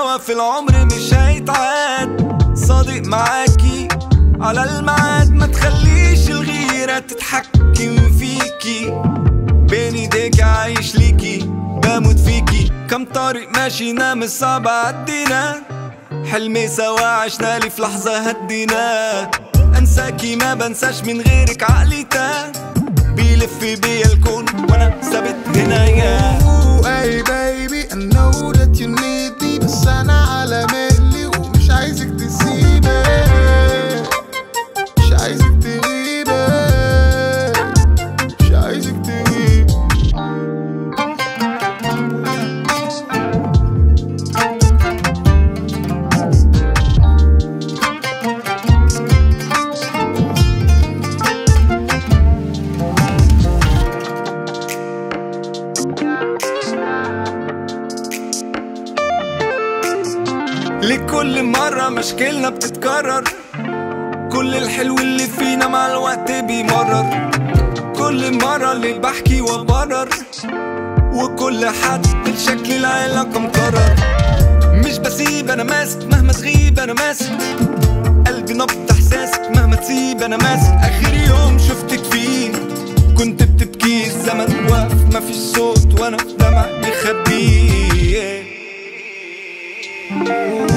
سوا في العمر مش هيتعاد صادق معاكي على الميعاد ما تخليش الغيرة تتحكم فيكي بين ايديك عايش ليكي بموت فيكي كم طريق ماشينا مش صعب عدينا حلمي سوا عشنا لي في لحظة هدينا انساكي ما بنساش من غيرك عقلي تاه بيلف بيا الكون وانا ثابت هنا يا Ooh, hey baby I know that you need me بس انا على مهلي ومش عايزك تسيبي مش عايزك تغيبي مش عايزك تغيبي لكل مرة مشكلنا بتتكرر كل الحلو اللي فينا مع الوقت بيمرر كل مرة اللي بحكي وبرر وكل حد الشكل العلاقة مكرر مش بسيب انا ماسك مهما تغيب انا ماسك قلبي نبض احساسك مهما تسيب انا ماسك اخر يوم شفتك فيه كنت بتبكي الزمن واقف مفيش صوت وانا في دمع بيخبيه